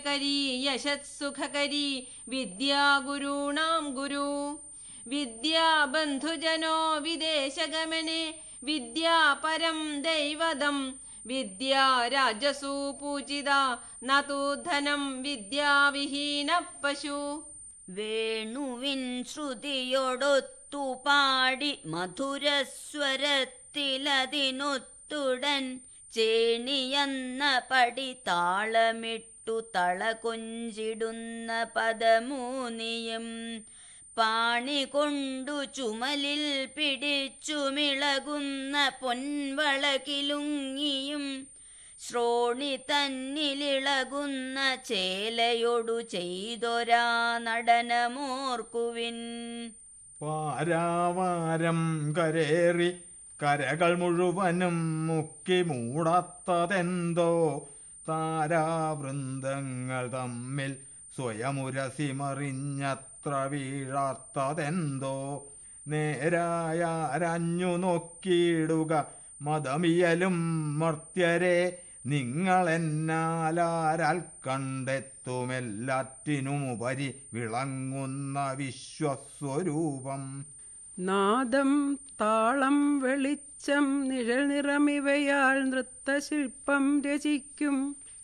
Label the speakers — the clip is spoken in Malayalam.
Speaker 1: കരീ യശത്സുഖകരീ വിദ്യാഗുരുണാം ഗുരു വിദ്യാബന്ധുജനോ വിദേശഗമനെ വിദ്യാപരം ദൈവതം വിദ്യാ രാജസൂ പൂജിത നതു ധനം വിദ്യാവിഹീന പശു
Speaker 2: വേണുവിൻ ശ്രുതിയൊടൊത്തു പാടി മധുരസ്വരത്തിലതിനൊത്തുടൻ ചേണിയെന്ന പടി താളമിട്ടു തള കൊഞ്ചിടുന്ന പദമൂനിയും പാണി കൊണ്ടു ചുമലിൽ പിടിച്ചു മിളകുന്ന പൊൻവളകിലുങ്ങിയും ശ്രോണി തന്നിലിളകുന്ന ചേലയൊടു ചെയ്തൊരാ നടനമോർക്കുവിൻ
Speaker 3: പാരാവാരം കരേറി കരകൾ മുഴുവനും മുക്കി മൂടാത്തതെന്തോ താരാവൃന്ദങ്ങൾ തമ്മിൽ സ്വയമുരസിമറിഞ്ഞത്ര വീഴാത്തതെന്തോ നേരായാരഞ്ഞു നോക്കിയിടുക മതമിയലും മർത്യരെ നിങ്ങളെന്നാലാരാൽ കണ്ടെത്തുമെല്ലാറ്റിനുമുപരി വിളങ്ങുന്ന വിശ്വസ്വരൂപം
Speaker 4: നാദം താളം വെളിച്ചം നിഴൽ നിറമിവയാൽ നൃത്തശില്പം രചിക്കും